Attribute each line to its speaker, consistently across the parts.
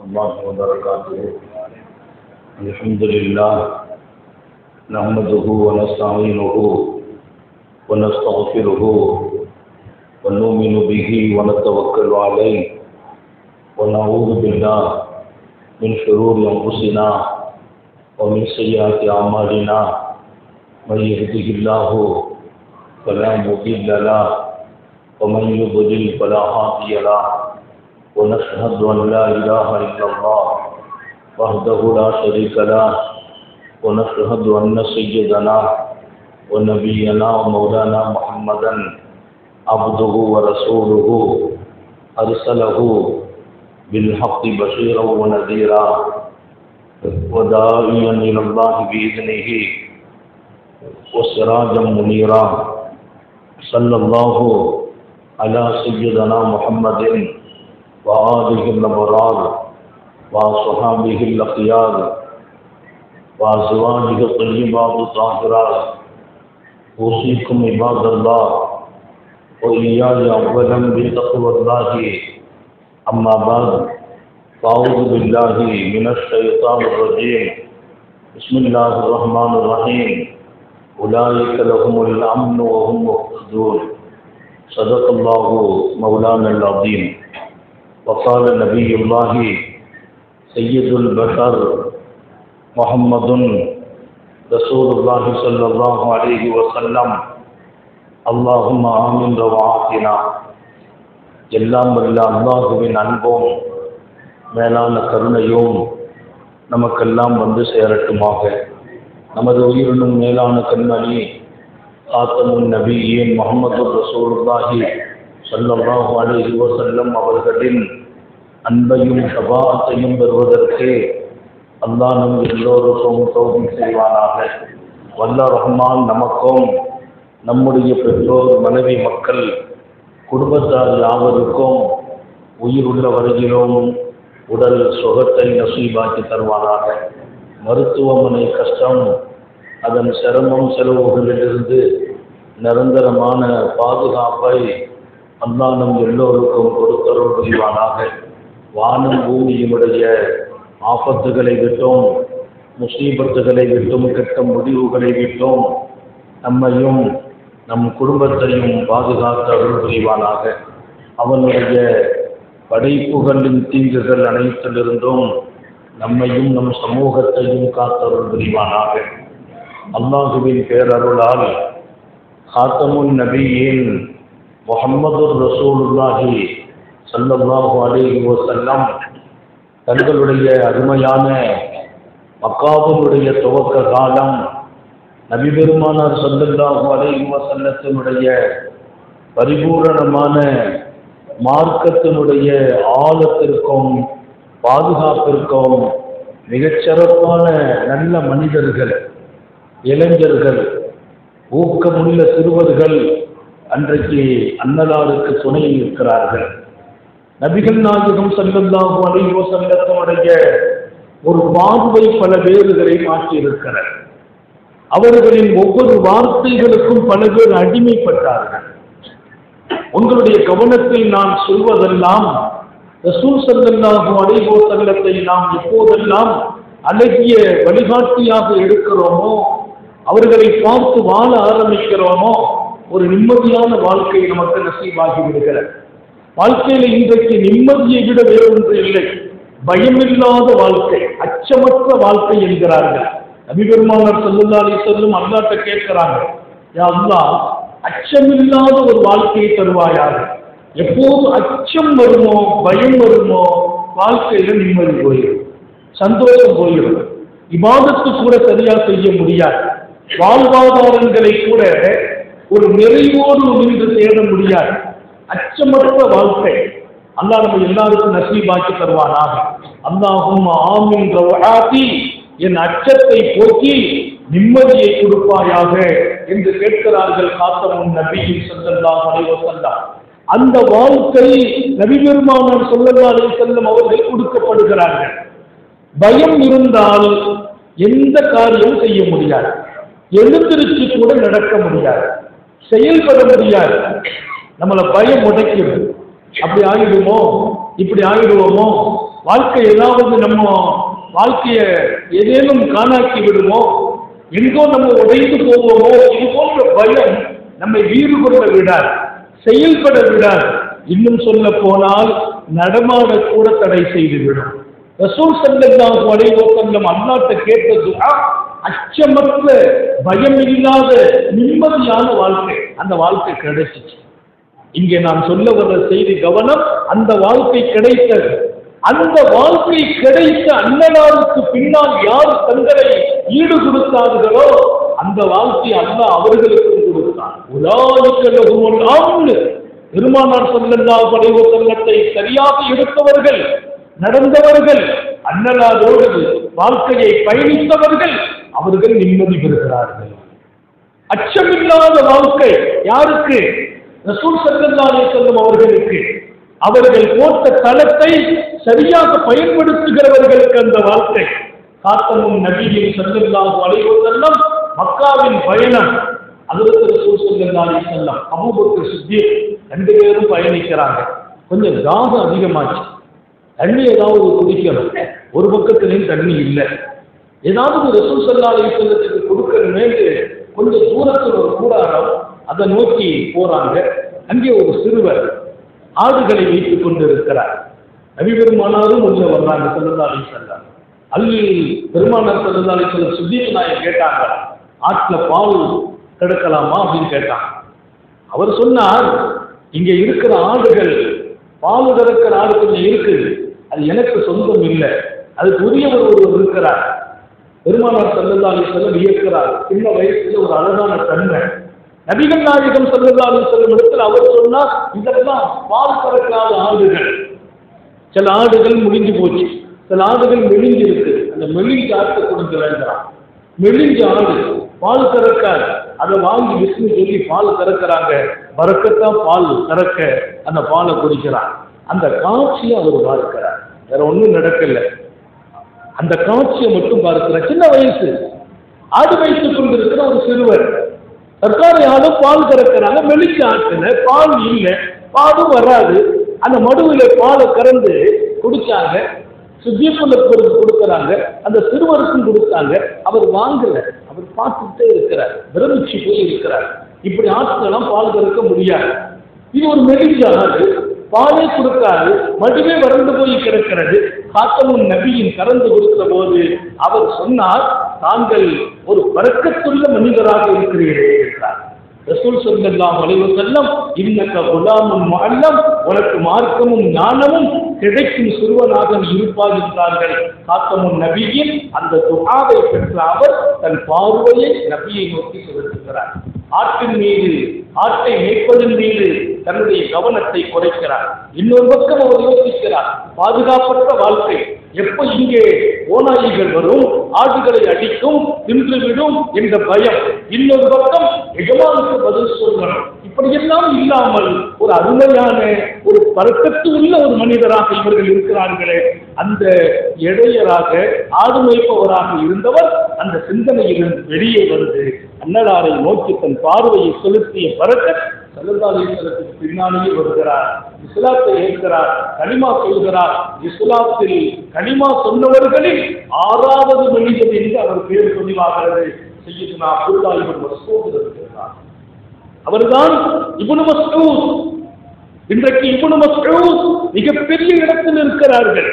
Speaker 1: الله وبركاته الحمد لله نحمده ونستعينه ونستغفره ونؤمن به ونتوكل عليه ونعوذ بالله من شرور أنفسنا ومن سيئات أعمالنا من يهده الله فلا مضل له ومن يضلل فلا هادي له ونشهد أن لا إله إلا الله وحده لا شريك له ونشهد أن سيدنا ونبينا ومولانا محمدا عبده ورسوله أرسله بالحق بشيرا ونذيرا وداعيا إلى الله بإذنه وسراجا منيرا صلى الله على سيدنا محمد وآله الأبرار وصحابه الأخيار وأزواجه الطيبات الطاهرات أوصيكم عباد الله وإياي أولا بتقوى الله أما بعد فأعوذ بالله من الشيطان الرجيم بسم الله الرحمن الرحيم أولئك لهم الأمن وهم مهتدون صدق الله مولانا العظيم وقال نبي الله سيد البشر محمد رسول الله صلى الله عليه وسلم اللهم آمين روعاتنا எல்லாம் வல்ல அல்லாஹுவின் அன்பும் மேலான கருணையும் நமக்கெல்லாம் வந்து சேரட்டுமாக நமது உயிரினும் மேலான கண்மணி ஆத்தமுன் நபியின் முகமது ரசூலுல்லாஹி ஸல்லல்லாஹு அலைஹி வஸல்லம் அவர்களின் அன்பையும் ஷபாத்தையும் பெறுவதற்கு அல்லாஹ் நம் எல்லோருக்கும் தோல்வி செய்வானாக வல்ல ரஹ்மான் நமக்கும் நம்முடைய பெற்றோர் மனைவி மக்கள் குடும்பத்தார் யாவருக்கும் உயிர் உள்ள வரையிலும் உடல் சுகத்தை நசீபாக்கி தருவானாக மருத்துவமனை கஷ்டம் அதன் சிரமம் செலவுகளிலிருந்து நிரந்தரமான பாதுகாப்பை அல்லா நம் எல்லோருக்கும் கொடுத்தருள் புரிவானாக வானம் பூமியினுடைய ஆபத்துகளை விட்டோம் முசீபத்துகளை விட்டும் கெட்ட முடிவுகளை விட்டோம் நம்மையும் நம் குடும்பத்தையும் பாதுகாத்து அருள் புரிவானாக அவனுடைய படைப்புகளின் தீங்குகள் அனைத்திலிருந்தும் நம்மையும் நம் சமூகத்தையும் காத்தருள் புரிவானாக அல்லாஹுவின் பேரருளால் காத்தமுன் நபியின் முகம்மது ரசூலுல்லாஹி சல்லல்லாஹு அலைஹி வஸல்லம் தங்களுடைய அருமையான மக்காபனுடைய துவக்க காலம் நபி பெருமானார் சல்லல்லாஹு அலைஹி வஸல்லத்தினுடைய பரிபூரணமான மார்க்கத்தினுடைய ஆழத்திற்கும் பாதுகாப்பிற்கும் மிகச்சிறப்பான நல்ல மனிதர்கள் இளைஞர்கள் ஊக்கமுள்ள சிறுவர்கள் அன்றைக்கு அன்னலாருக்கு துணை இருக்கிறார்கள் நபிகள் நாயகம் சல்லல்லாஹு அலைஹி வஸல்லத்தினுடைய ஒரு பார்வை பல வேறுகளை மாற்றியிருக்கிறார் அவர்களின் ஒவ்வொரு வார்த்தைகளுக்கும் பல பேர் அடிமைப்பட்டார்கள் உங்களுடைய கவனத்தில் நான் சொல்வதெல்லாம் ரசூல் சல்லல்லாஹு அலைஹி வஸல்லத்தை நாம் எப்போதெல்லாம் அழகிய வழிகாட்டியாக எடுக்கிறோமோ அவர்களை பார்த்து வாழ ஆரம்பிக்கிறோமோ ஒரு நிம்மதியான வாழ்க்கை நமக்கு நசீவாகி விடுகிறது வாழ்க்கையில இன்றைக்கு நிம்மதியை விட வேறொன்று இல்லை பயமில்லாத வாழ்க்கை அச்சமற்ற வாழ்க்கை என்கிறார்கள் நபிபெருமானார் செல்லுந்தாலே சொல்லும் அல்லாட்ட கேட்கிறாங்க யா அல்லா அச்சமில்லாத ஒரு வாழ்க்கையை தருவாயாக எப்போது அச்சம் வருமோ பயம் வருமோ வாழ்க்கையில நிம்மதி போயிடும் சந்தோஷம் போயிடும் இபாதத்து கூட சரியா செய்ய முடியாது வாழ்வாதாரங்களை கூட ஒரு நிறைவோடு நின்று தேட முடியாது அச்சமற்ற வாழ்க்கை அல்லாஹ் நம்ம எல்லாருக்கும் நசீபாக்கி தருவானாக அல்லாஹும் ஆமின் ரவாதி என் அச்சத்தை போக்கி நிம்மதியை கொடுப்பாயாக என்று கேட்கிறார்கள் காத்தமுன் நபியின் சொல்லலாம் அலைவசல்லாம் அந்த வாழ்க்கை நபி பெருமானார் சொல்லல்லா அலை செல்லம் அவர்கள் கொடுக்கப்படுகிறார்கள் பயம் இருந்தால் எந்த காரியம் செய்ய முடியாது எழுந்திருச்சு கூட நடக்க முடியாது செயல்பட முடியாது நம்மளை பயம் உடைக்கிறது அப்படி ஆகிடுமோ இப்படி ஆகிடுவோமோ வாழ்க்கை ஏதாவது நம்ம வாழ்க்கைய ஏதேனும் காணாக்கி விடுமோ எங்கோ நம்ம உடைந்து போவோமோ இது போன்ற பயம் நம்மை வீறு கொள்ள விடாது செயல்பட விடாது இன்னும் சொல்ல போனால் நடமாட கூட தடை செய்துவிடும் ரசூல் சல்லல்லாஹு அலைஹி வஸல்லம் அல்லாஹ்ட்ட கேட்ட துஆ அச்சமற்ற பயம் இல்லாத நிம்மதியான வாழ்க்கை அந்த வாழ்க்கை கிடைச்சிச்சு இங்கே நான் சொல்ல வர்ற செய்தி கவனம் அந்த வாழ்க்கை கிடைத்தது அந்த வாழ்க்கை கிடைத்த அன்னலாருக்கு பின்னால் யார் தங்களை ஈடு கொடுத்தார்களோ அந்த வாழ்க்கை அல்லாஹ் அவர்களுக்கும் கொடுத்தான் உலாவுக்கல்லகுமுல் ஆம்னு பெருமானார் சொல்லல்லாஹு அலைஹி வஸல்லத்தை சரியாக எடுத்தவர்கள் நடந்தவர்கள் அன்னலாரோடு வாழ்க்கையை பயணித்தவர்கள் அவர்கள் நிம்மதி பெறுகிறார்கள் அச்சமில்லாத வாழ்க்கை யாருக்கு ரசூல் சல்லல்லாஹு அலைஹி வஸல்லம் அவர்களுக்கு அவர்கள் போட்ட தளத்தை சரியாக பயன்படுத்துகிறவர்களுக்கு அந்த வாழ்க்கை காத்தமும் நபியின் சல்லல்லாஹு அலைஹி வஸல்லம் மக்காவின் பயணம் அதற்கு ரசூல் சல்லல்லாஹு அலைஹி வஸல்லம் அபூபக்கர் சித்திக் ரெண்டு பேரும் பயணிக்கிறாங்க கொஞ்சம் தாகம் அதிகமாச்சு தண்ணி ஏதாவது குடிக்கணும் ஒரு பக்கத்துலேயும் தண்ணி இல்லை ஏதாவது ரசூல் சல்லல்லாஹு அலைஹி வஸல்லத்துக்கு கொடுக்கணுமேட்டு கொஞ்சம் தூரத்தில் ஒரு கூடாரம் அதை நோக்கி போறாங்க அங்கே ஒரு சிறுவர் ஆடுகளை வைத்துக் கொண்டு இருக்கிறார் நபி பெருமானாரும் உள்ள வர்றாங்க சல்லல்லா அலி செல்லம் அள்ளி பெருமானார் சல்லல்லா அலி செல்லம் சுத்தீர் நாயர் கேட்டாங்க ஆற்றுல பால் கெடுக்கலாமா அப்படின்னு கேட்டாங்க அவர் சொன்னார் இங்க இருக்கிற ஆடுகள் பால் கறக்கிற ஆடு கொஞ்சம் இருக்குது அது எனக்கு சொந்தம் இல்லை அதுக்கு உரியவர் ஒருவர் இருக்கிறார் பெருமானார் சல்லல்லா அலி செல்லம் இயக்கிறார் சின்ன வயசுல ஒரு அழகான தன்மை நபிகள் நாயகம் சல்லல்லா அலி செல்லம் இடத்தில் அவர் சொன்னார் இதெல்லாம் பால் கறக்காத ஆடுகள் சில ஆடுகள் முடிஞ்சு போச்சு சில ஆடுகள் மெலிஞ்சு இருக்கு அந்த மெலிஞ்ச ஆட்டை கொடுக்க வேண்டாம் மெலிஞ்ச ஆடு பால் கறக்காது அதை வாங்கி விஷ்ணு சொல்லி பால் கறக்கிறாங்க பறக்கத்தான் பால் கறக்க அந்த பாலை குடிக்கிறான் அந்த காட்சியை அவர் பார்க்கிறார் வேற ஒன்றும் நடக்கல அந்த காட்சியை மட்டும் பார்க்கிறார் சின்ன வயசு ஆடு வைத்துக் கொண்டிருக்கிற ஒரு சிறுவர் சர்க்காரி ஆளும் பால் கறக்கிறாங்க மெலிஞ்ச ஆட்டுல பால் இல்லை பாலும் வராது அந்த மடுவில் பாலை கறந்து குடிச்சாங்க சுத்தியப்புள்ளருக்கு கொடுக்குறாங்க அந்த சிறுவருக்கும் கொடுத்தாங்க அவர் வாங்கல அவர் பார்த்துட்டே இருக்கிறார் பிரமிச்சு போய் இருக்கிறார் இப்படி ஆட்களெல்லாம் பால் கறக்க முடியாது இது ஒரு மெலிஞ்ச ஆடு பாலே கொடுக்காது மடுவே வறண்டு போய் கிடக்கிறது காத்தமும் நபியின் கறந்து கொடுத்த போது அவர் சொன்னார் தாங்கள் ஒரு பறக்கத்துள்ள மனிதராக இருக்கிறீர்களே என்றார் ரசூல் ஸல்லல்லாஹு அலைஹி வஸல்லம் இன்னக குலாமுன் முஅல்லம் உனக்கு மார்க்கமும் ஞானமும் கிடைக்கும் சிறுவனாக நீ இருப்பாய் என்றார்கள் காத்தமுன் நபியின் அந்த துஆவை பெற்ற அவர் தன் பார்வையை நபியை நோக்கி செலுத்துகிறார் ஆட்டின் மீது ஆட்டை மேய்ப்பதன் மீது தன்னுடைய கவனத்தை குறைக்கிறார் இன்னொரு பக்கம் அவர் யோசிக்கிறார் பாதுகாப்பற்ற வாழ்க்கை எப்ப இங்கே ஓநாயிகள் வரும் ஆடுகளை அடிக்கும் தின்றுவிடும் என்ற பயம் இன்னொரு பக்கம் எஜமானுக்கு பதில் சொல்லணும் இப்படியெல்லாம் இல்லாமல் ஒரு அருமையான ஒரு பறக்கத்து உள்ள ஒரு மனிதராக இவர்கள் இருக்கிறார்களே அந்த இடையராக ஆடு மேய்ப்பவராக இருந்தவர் அந்த சிந்தனையிலிருந்து வெளியே வந்து அன்னலாரை நோக்கி தன் பார்வையை செலுத்திய பறக்கத் சல்லல்லாஹுக்கு பின்னாலேயே வருகிறார் இஸ்லாத்தை ஏற்கிறார் கனிமா சொல்கிறார் இஸ்லாத்தில் கனிமா சொன்னவர்களில் ஆறாவது மனிதன் என்று அவர் பேர் சொல்லிவாகிறது செய்யுதுனா அப்துல்லா இவன் மசூத் இருக்கிறார் அவர்தான் இப்னு மஸ்ஊத் இன்றைக்கு இப்னு மஸ்ஊத் மிகப்பெரிய இடத்தில் இருக்கிறார்கள்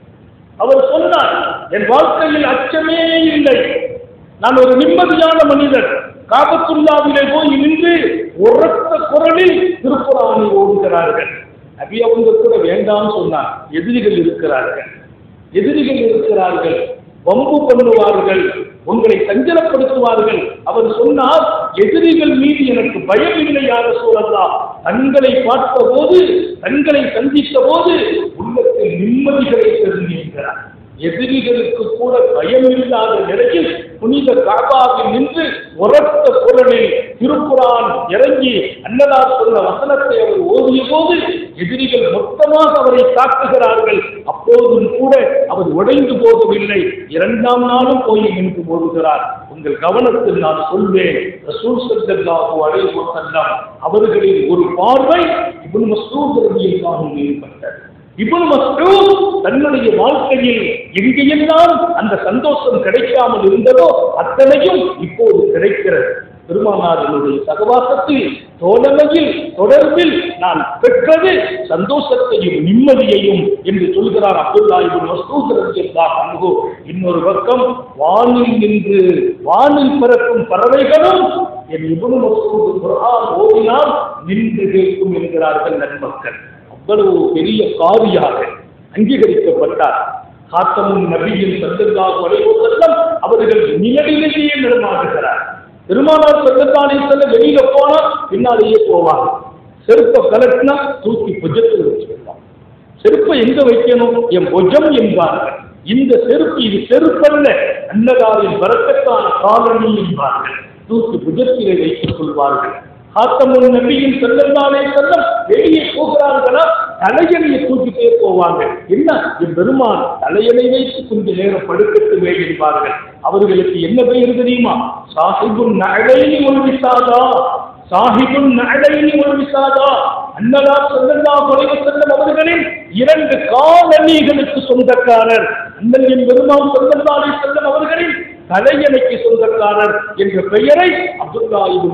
Speaker 1: அவர் சொன்னார் என் வாழ்க்கையில் அச்சமே இல்லை நான் ஒரு நிம்மதியான மனிதர் காபத்துல்லாவிலே போய் நின்று உரத்த குரலில் திருக்குறானை ஓடுகிறார்கள் நபி அவங்க கூட வேண்டாம் சொன்னார் எதிரிகள் இருக்கிறார்கள் எதிரிகள் இருக்கிறார்கள் வம்பு பண்ணுவார்கள் உங்களை சஞ்சலப்படுத்துவார்கள் அவர் சொன்னார் எதிரிகள் மீது எனக்கு பயம் இல்லை யார சூழலாம் தங்களை பார்த்த போது தங்களை சந்தித்த போது உள்ளத்தில் நிம்மதிகளை தெரிந்திருக்கிறார் எதிரிகளுக்கு கூட பயம் இல்லாத நிலையில் புனித காபாவில் நின்று உரத்த குரலில் திருக்குறான் இறங்கி அன்னதார் சொன்ன வசனத்தை அவர் ஓதிய போது எதிரிகள் மொத்தமாக அவரை தாக்குகிறார்கள் அப்போதும் கூட அவர் உடைந்து போகவில்லை இரண்டாம் நாளும் போய் நின்று போடுகிறார் உங்கள் கவனத்தில் நான் சொல்வேன் ரசூல் ஸல்லல்லாஹு அலைஹி வஸல்லம் அவர்களின் ஒரு பார்வை இப்னு மஸ்ஊத் ரலியல்லாஹு அன்ஹு ஏற்பட்டது இப்னு மஸ்ஊத் தன்னுடைய வாழ்க்கையில் எங்கெல்லாம் அந்த சந்தோஷம் கிடைக்காமல் இருந்ததோ அத்தனையும் இப்போது கிடைக்கிறது பெருமானாரினுடைய சகவாசத்தில் தோழமையில் தொடர்பில் நான் பெற்றது சந்தோஷத்தையும் நிம்மதியையும் என்று சொல்கிறார் அப்துல்லா இப்னு மஸ்ஊத் ரலியல்லாஹு அன்ஹு இன்னொரு பக்கம் வானில் நின்று வானில் பிறக்கும் பறவைகளும் என் இப்னு மஸ்ஊத் குர்ஆன் ஓதினால் நின்று கேட்கும் என்கிறார்கள் நன்மக்கள் அவ்வளவு பெரிய காரியாக அங்கீகரிக்கப்பட்டார் காத்தமும் நபியின் சந்தர்காக வரைவதெல்லாம் அவர்கள் நிலவிலேயே நடமாடுகிறார் பெருமானார் சொல்லத்தானே சொல்ல வெளியில போனா பின்னாலேயே போவாங்க செருப்பை கலட்டினா தூக்கி புஜத்தில் வச்சுக்கலாம் செருப்பை எங்க வைக்கணும் என் புஜம் என்பார்கள் இந்த செருப்பு இது செருப்பல்ல அன்னதாரின் வரக்கத்தான காலனி என்பார்கள் தூக்கி புஜத்திலே வைத்துக் கொள்வார்கள் காத்தமுன் நபியின் செல்லந்தானே செல்லம் வெளியே போகிறார்களா தலையணையை தூக்கிட்டே போவாங்க என்ன என் பெருமான் தலையணை வைத்து கொஞ்ச நேரம் படுக்கட்டுமே என்பார்கள் அவர்களுக்கு என்ன பெயர் தெரியுமா சாஹிபுன் நழைனி ஒரு விசாதா சாஹிபுன் நழைனி ஒரு விசாதா அன்னதா சொல்லல்லா குறைவு செல்லும் அவர்களின் இரண்டு காலணிகளுக்கு சொந்தக்காரர் அண்ணன் என் பெருமான் சொல்லல்லாலே செல்லும் அவர்களின் தலையணைக்கு சொந்தக்காரர் என்ற பெயரை அப்துல்லா இது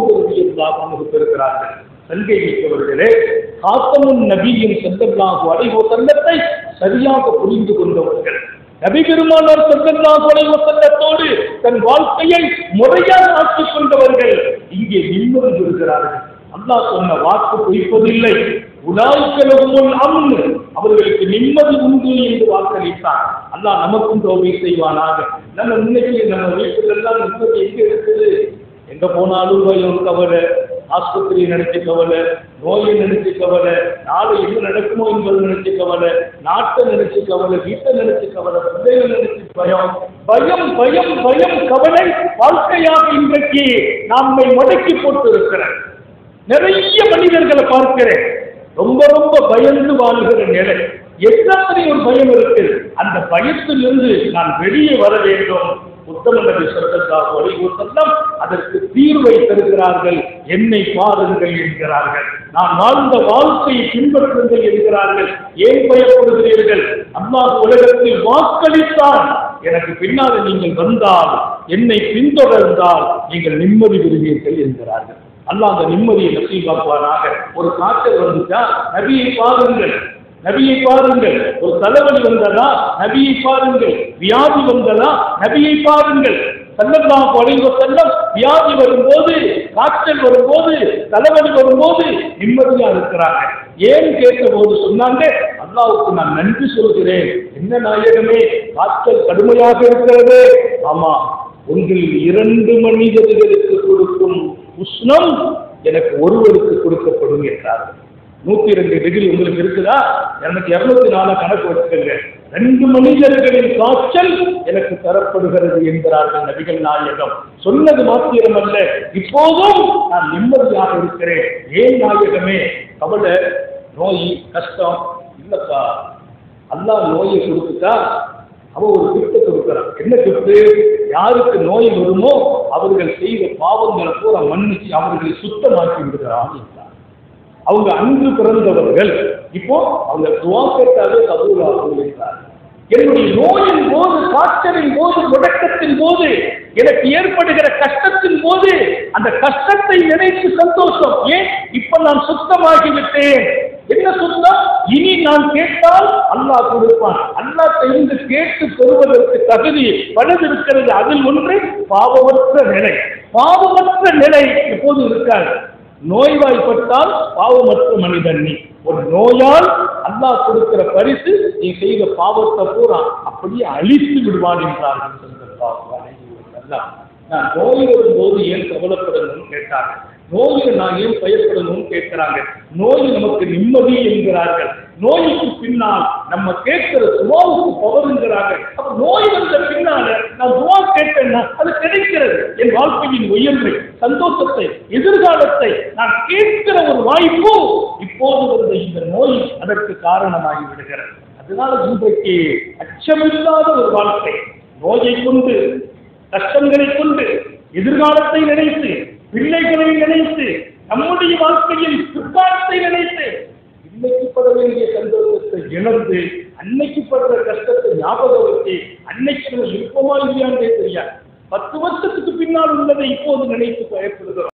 Speaker 1: முஸ்லோடு பெறுகிறார்கள் சங்கை மிக்கவர்களே காத்தமுன் நபியின் செல்லல்லாஹு அலைஹோ செல்லத்தை சரியாக புரிந்து கொண்டவர்கள் நபி பெருமானார் செல்லல்லாஹு அலைஹோ செல்லத்தோடு தன் வாழ்க்கையை முறையாக ஆக்கிக் கொண்டவர்கள் இங்கே நிம்மதி பெறுகிறார்கள் அல்லாஹ் சொன்ன வாக்கு பொய்ப்பதில்லை உலாய்க்கலகுமுல் அம்னு அவர்களுக்கு நிம்மதி உண்டு என்று வாக்களித்தார் அல்லாஹ் நமக்கும் தோல்வி செய்வானாக நம்ம இன்னைக்கு நம்ம வீட்டுல எல்லாம் நிம்மதி எங்க இருக்குது எங்க போனாலும் பயம் கவலை ஆஸ்பத்திரி நினைச்சு கவலை நோயை நினைச்சு கவலை நாடு என்ன நடக்குமோ என்பது நினைச்சு கவலை நாட்டை நினைச்சு கவலை வீட்டை நினைச்சு கவலை பிள்ளைகள் நினைச்சு பயம் பயம் பயம் பயம் கவலை வாழ்க்கையாக இன்றைக்கு நம்மை முடக்கி போட்டு இருக்கிறேன் நிறைய மனிதர்களை பார்க்கிறேன் ரொம்ப ரொம்ப பயந்து வாழ்கிற நிலை எத்தனை ஒரு பயம் இருக்கு அந்த பயத்திலிருந்து நான் வெளியே வர வேண்டும் உத்தம நபி சொல்லதாக வலியுறுத்தம் அதற்கு தீர்வை தருகிறார்கள் என்னை பாருங்கள் என்கிறார்கள் நான் வாழ்ந்த வாழ்க்கையை பின்பற்றுங்கள் என்கிறார்கள் ஏன் பயப்படுகிறீர்கள் அல்லாஹ் உலகத்தில் வாக்களித்தான் எனக்கு பின்னால் நீங்கள் வந்தால் என்னை பின்தொடர்ந்தால் நீங்கள் நிம்மதி பெறுவீர்கள் என்கிறார்கள் அல்லாஹ் அந்த நிம்மதியை நசீவாக்குவானாக ஒரு காய்ச்சல் வந்துட்டா நபியை பாருங்கள் நபியை பாருங்கள் ஒரு தலைவலி வந்ததா நபியை பாருங்கள் வியாதி வந்ததா நபியை பாருங்கள் சல்லல்லாஹு அலைஹி வஸல்லம் வியாதி வரும்போது காய்ச்சல் வரும்போது தலைவலி வரும்போது நிம்மதியா இருக்கிறாங்க ஏன் கேட்டபோது சொன்னாங்க அல்லாஹ்வுக்கு நான் நன்றி சொல்கிறேன் என்ன நாயகமே காய்ச்சல் கடுமையாக இருக்கிறது ஆமா உங்களில் இரண்டு மனிதர்களுக்கு கொடுக்கும் உஷ்ணம் எனக்கு ஒருவருக்கு கொடுக்கப்படும் என்றார்கள் நூத்தி ரெண்டு டிகிரி உங்களுக்கு இருக்குதா எனக்கு இருநூத்தி நாலு கணக்கு வச்சுக்கோங்க ரெண்டு மனிதர்களின் காய்ச்சல் எனக்கு தரப்படுகிறது என்கிறார்கள் நபிகள் நாயகம் சொன்னது மாத்திரமல்ல இப்போதும் நான் நிம்மதியாக இருக்கிறேன் ஏன் நாயகமே கவலை நோய் கஷ்டம் இல்லப்பா அல்லாஹ் நோயை கொடுத்துட்டா அவன் ஒரு கிஃப்ட் கொடுக்கிறான் என்ன கிஃப்ட் யாருக்கு நோய் வருமோ அவர்கள் செய்த பாவங்களை பூரா மன்னிச்சு அவர்களை சுத்தமாக்கி விடுகிறான் என்றார். அவங்க அன்று பிறந்தவர்கள் இப்போ அவங்க துவா கேட்டாலே கபூலாகும் என்றார் என்னுடைய நோயின் போது காய்ச்சலின் போது முடக்கத்தின் போது எனக்கு ஏற்படுகிற கஷ்டத்தின் போது அந்த கஷ்டத்தை நினைத்து சந்தோஷம் ஏன் இப்ப நான் சுத்தமாகி விட்டேன் என்ன சுத்தம் இனி நான் கேட்டால் அல்லாஹ் கொடுப்பான் அல்லாஹ் தெரிந்து கேட்டு பெறுவதற்கு தகுதி பலது இருக்கிறது அதில் ஒன்று பாவமற்ற நிலை பாவமற்ற நிலை எப்போது இருக்காது நோய்வாய்ப்பட்டால் பாவமற்ற மனிதன் நீ ஒரு நோயால் அல்லாஹ் கொடுக்கிற பரிசு நீ செய்த பாவத்தை பூரா அப்படியே அழித்து விடுவான் என்றார்கள் ஸல்லல்லாஹு அலைஹி வஸல்லம். நான் நோய் வரும்போது ஏன் கவலைப்படணும்னு கேட்டாங்க நோய்க்கு நான் ஏன் பயப்படணும்னு கேட்கிறாங்க நோய் நமக்கு நிம்மதி என்கிறார்கள் நோய்க்கு பின்னால் நம்ம கேட்கிற துவாவுக்கு பவருங்கிறாங்க அப்ப நோய் வந்த பின்னால நான் துவா கேட்டேன்னா அது கிடைக்கிறது என் வாழ்க்கையின் உயர்வை சந்தோஷத்தை எதிர்காலத்தை நான் கேட்கிற ஒரு வாய்ப்பு இப்போது வந்த இந்த நோய் அதற்கு காரணமாகி விடுகிறது அதனால இன்றைக்கு அச்சமில்லாத ஒரு வாழ்க்கை நோயை கொண்டு கஷ்டங்களை கொண்டு எதிர்காலத்தை நினைத்து பிள்ளைகளை நினைத்து நம்முடைய வாழ்க்கையில் பிற்காலத்தை நினைத்து இன்னைக்கு பட வேண்டிய சந்தோஷத்தை இழந்து அன்னைக்கு படுற கஷ்டத்தை ஞாபகம் வச்சு அன்னைக்கு நம்ம இருப்போமா இல்லையான்றே தெரியாது பத்து வருஷத்துக்கு பின்னால் உள்ளதை இப்போது நினைத்து பயப்படுகிறோம்